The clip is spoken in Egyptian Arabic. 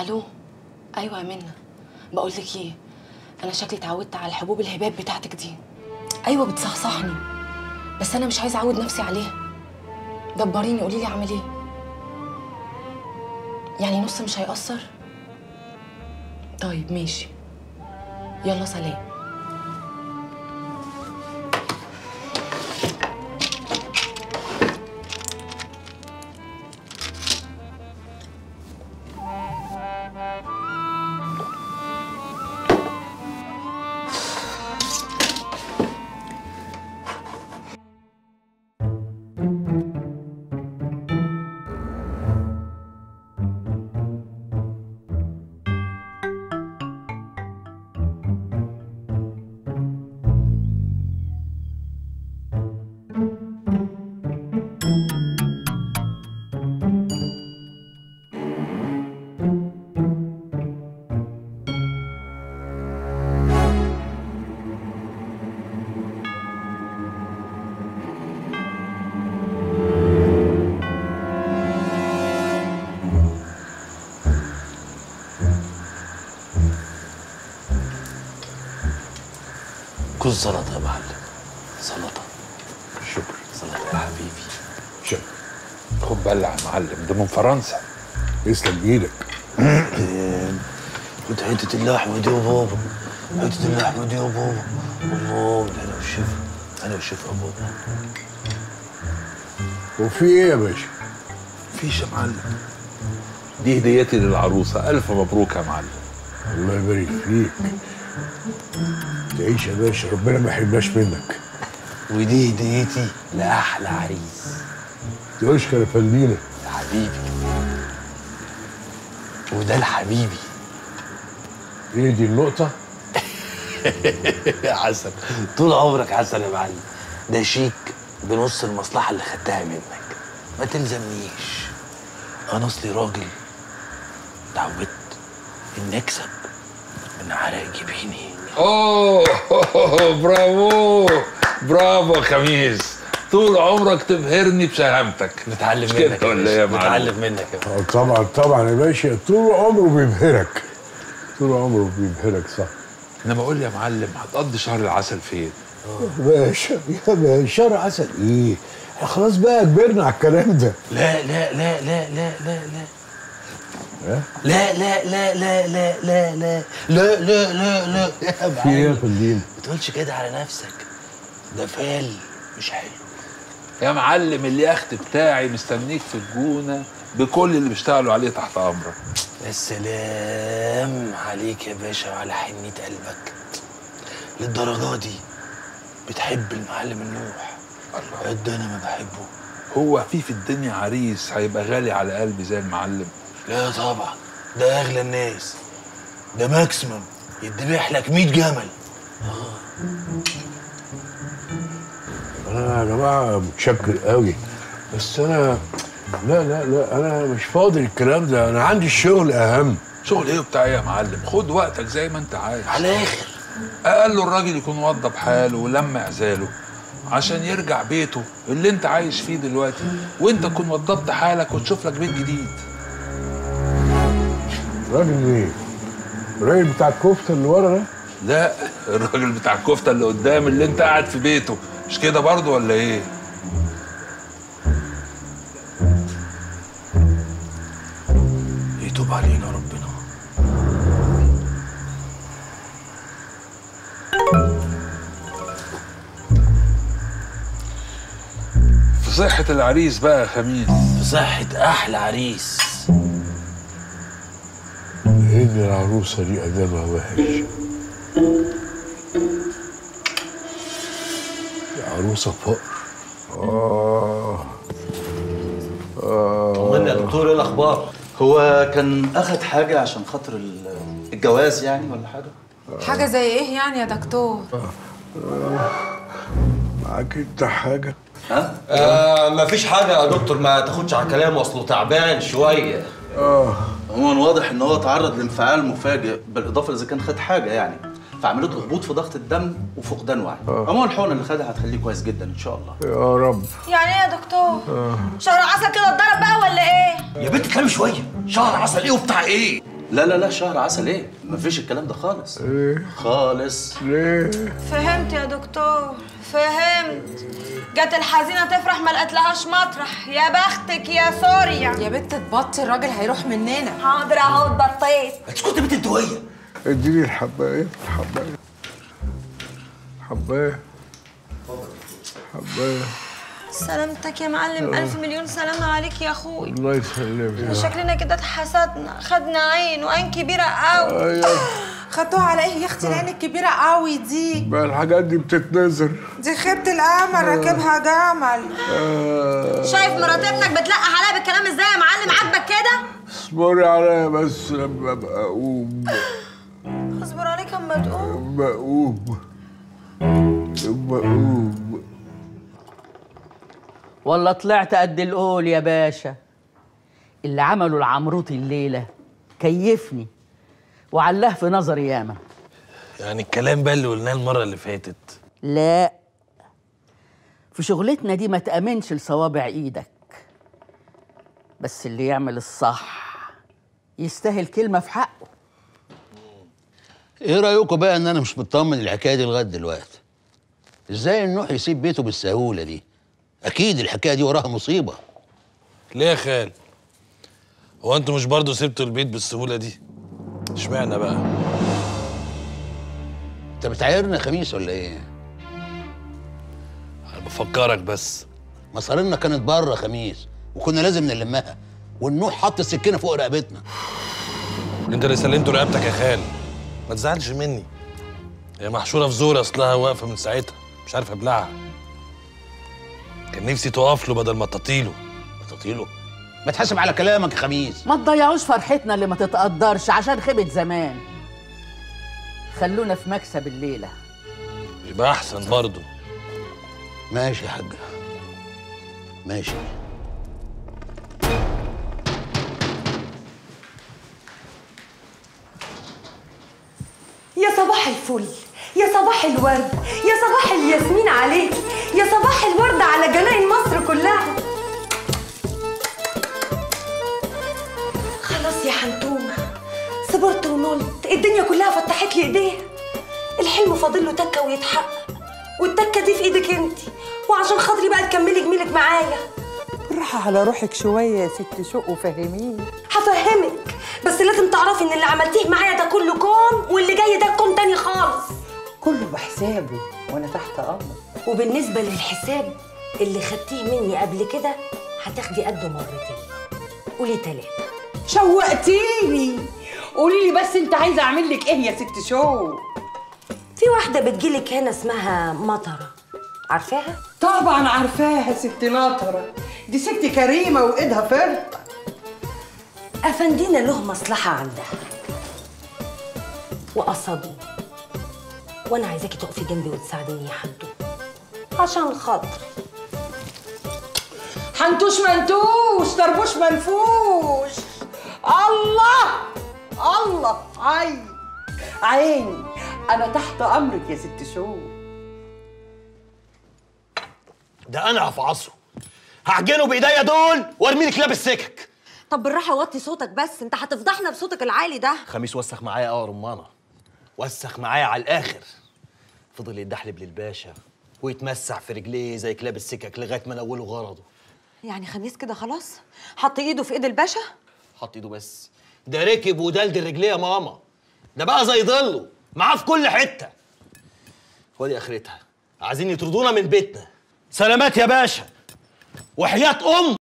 الو ايوه يا منى بقول لك ايه انا شكلي اتعودت على الحبوب الهباب بتاعتك دي ايوه بتصحصحني بس انا مش عايزه اعود نفسي عليها دبريني قولي لي اعمل ايه يعني نص مش هيأثر طيب ماشي يلا سلام كل سلطه يا معلم سلطه شكرا سلطه يا حبيبي شكرا خد بلع يا معلم ده من فرنسا يسلم ايدك خد حته اللحمه دي يا بابا حته اللحمه دي يا بابا الله ده انا والشفا انا والشفا يا بابا وفي ايه يا باشا؟ مفيش يا معلم دي هديتي للعروسه الف مبروك يا معلم الله يبارك فيك تعيش يا باشا ربنا ما يحرمناش منك ودي هديتي لاحلى عريس تشكر يا فندينا يا حبيبي وده لحبيبي ايه دي النقطة؟ يا حسن طول عمرك حسن يا معلم ده شيك بنص المصلحة اللي خدتها منك ما تلزمنيش أنا أصلي راجل اتعودت إني أكسب من عرق جبيني اوه برافو برافو يا خميس طول عمرك تبهرني بشهامتك نتعلم مش منك كده يا ولا باشا ايه يا معلم نتعلم منك يا باشا آه طبعا طبعا يا باشا طول عمره بيبهرك طول عمره بيبهرك صح انا بقول يا معلم هتقضي شهر العسل فين يا باشا يا باشا شهر عسل ايه؟ إحنا خلاص بقى كبرنا على الكلام ده لا لا لا لا لا لا لا ها؟ لا لا لا لا لا لا لا لا لا لا لا يا في ايه يا معلم فندينا؟ ما تقولش كده على نفسك ده فال مش حلو يا معلم اليخت بتاعي مستنيك في الجونه بكل اللي بيشتغلوا عليه تحت امرك يا سلام عليك يا باشا وعلى حنية قلبك للدرجة دي بتحب المعلم النوح قد انا ما بحبه هو في في الدنيا عريس هيبقى غالي على قلبي زي المعلم لا طبعا ده اغلى الناس ده ماكسيمم يدبح لك 100 جمل انا يا جماعه متشكر قوي بس انا لا لا لا انا مش فاضي الكلام ده انا عندي الشغل اهم شغل ايه وبتاع ايه يا معلم خد وقتك زي ما انت عايز على الاخر اقل الراجل يكون وضب حاله ولم عزاله عشان يرجع بيته اللي انت عايش فيه دلوقتي وانت تكون وضبت حالك وتشوف لك بيت جديد راجل ايه؟ الراجل بتاع الكفته اللي ورا ده؟ لا الراجل بتاع الكفته اللي قدام اللي انت قاعد في بيته مش كده برضه ولا ايه يتوب علينا ربنا في صحه العريس بقى يا خميس في صحة أحلى عريس ان العروسه دي ادبها وحش دي عروسه فقر اه طمني يا دكتور ايه الاخبار؟ هو كان اخد حاجه عشان خاطر ال- الجواز يعني ولا حاجه؟ حاجة زي ايه يعني يا دكتور؟ معاك انت حاجه ها؟ آه مفيش حاجة يا دكتور ما تاخدش على كلامه اصله تعبان شوية عموما واضح ان هو تعرض لانفعال مفاجئ بالاضافه اذا كان خد حاجه يعني فعملت له هبوط في ضغط الدم وفقدان وعي عموما الحقنه اللي خدها هتخليه كويس جدا ان شاء الله يا رب يعني ايه يا دكتور؟ شهر عسل كده اتضرب بقى ولا ايه؟ يا بنت كلام شوية شهر عسل ايه وبتاع ايه لا لا لا شهر عسل ايه مفيش الكلام ده خالص خالص ليه فهمت يا دكتور فهمت جت الحزينة تفرح ما لقتلهاش مطرح يا بختك يا سوريا يا بنت تبطي الراجل هيروح مننا حاضر اهو اتبطيت اسكت يا بنت انتويه اديني الحبايه الحبايه حبايه حبايه سلامتك يا معلم ألف مليون سلامة عليك يا أخوي الله يسلمك شكلنا كده اتحسدنا خدنا عين وعين كبيرة قوي ايوه خدوها على ايه يا اختي العين الكبيره قوي دي بقى الحاجات دي بتتنزل دي خيبه القمر راكبها جمل آه، شايف مرات ابنك بتلقح عليا بالكلام ازاي يا معلم عاجبك كده اصبري عليا بس لما ابقى اقوم اصبر عليك اما تقوم لما اقوم لما اقوم والله طلعت قد القول يا باشا اللي عمله العمروطي الليلة كيفني وعلاه في نظري ياما يعني الكلام بقى اللي قلناه المره اللي فاتت لا في شغلتنا دي ما تأمنش لصوابع ايدك بس اللي يعمل الصح يستاهل كلمة في حقه ايه رايكم بقى ان انا مش مطمن الحكايه دي لغايه دلوقتي ازاي النوح يسيب بيته بالسهوله دي اكيد الحكايه دي وراها مصيبه ليه يا خال هو انتوا مش برضه سبتوا البيت بالسهوله دي اشمعنى بقى انت بتعايرنا خميس ولا ايه انا بفكرك بس مصارينا كانت بره خميس وكنا لازم نلمها والنوح حط السكينه فوق رقبتنا انت اللي سلمته رقبتك يا خال ما تزعلش مني هي محشوره في زور اصلها واقفه من ساعتها مش عارف ابلعها كان نفسي تقف له بدل ما تطيله تطيله ما تحاسب على كلامك يا خميس ما تضيعوش فرحتنا اللي ما تتقدرش عشان خيبة زمان خلونا في مكسب الليلة يبقى احسن برضه ماشي يا حاجه ماشي يا صباح الفل يا صباح الورد يا صباح الياسمين عليك يا صباح الورد على جناين مصر كلها خلاص يا حنتومة صبرت ونلت الدنيا كلها فتحت لي ايديها الحلم فاضل له تكة ويتحقق والتكة دي في ايدك انت وعشان خاطري بقى تكملي جميلك معايا بالراحة على روحك شوية يا ست شوق وفهميني هفهمك بس لازم تعرفي ان اللي عملتيه معايا ده كله كوم واللي جاي ده كوم تاني خالص كله بحسابه وأنا تحت أمر وبالنسبة للحساب اللي خدتيه مني قبل كده هتاخدي قده مرتين قولي تلاتة شوقتيني قولي لي بس أنت عايزة أعمل لك إيه يا ست شوق في واحدة بتجيلك هنا اسمها مطرة عارفاها؟ طبعا عارفاها ست ناطرة دي ست كريمة وإيدها فرقة أفندينا له مصلحة عندها وقصدني وأنا عايزاكي تقفي جنبي وتساعديني يا حنتو عشان خاطري حنتوش منتوش طربوش منفوش الله الله عيني عيني أنا تحت أمرك يا ست شوق ده انا هفعصه هعجنه بايديا دول وارمي لك كلاب السكك طب بالراحة وطي صوتك بس انت هتفضحنا بصوتك العالي ده خميس وسخ معايا اه رمانه وسخ معايا على الاخر فضل يدحلب للباشا ويتمسح في رجليه زي كلاب السكك لغايه ما نوله غرضه يعني خميس كده خلاص حط ايده في ايد الباشا حط ايده بس ده ركب ودلدل رجليه يا ماما ده بقى زي ضله معاه في كل حته ودي اخرتها عايزين يطردونا من بيتنا سلامات يا باشا وحياه ام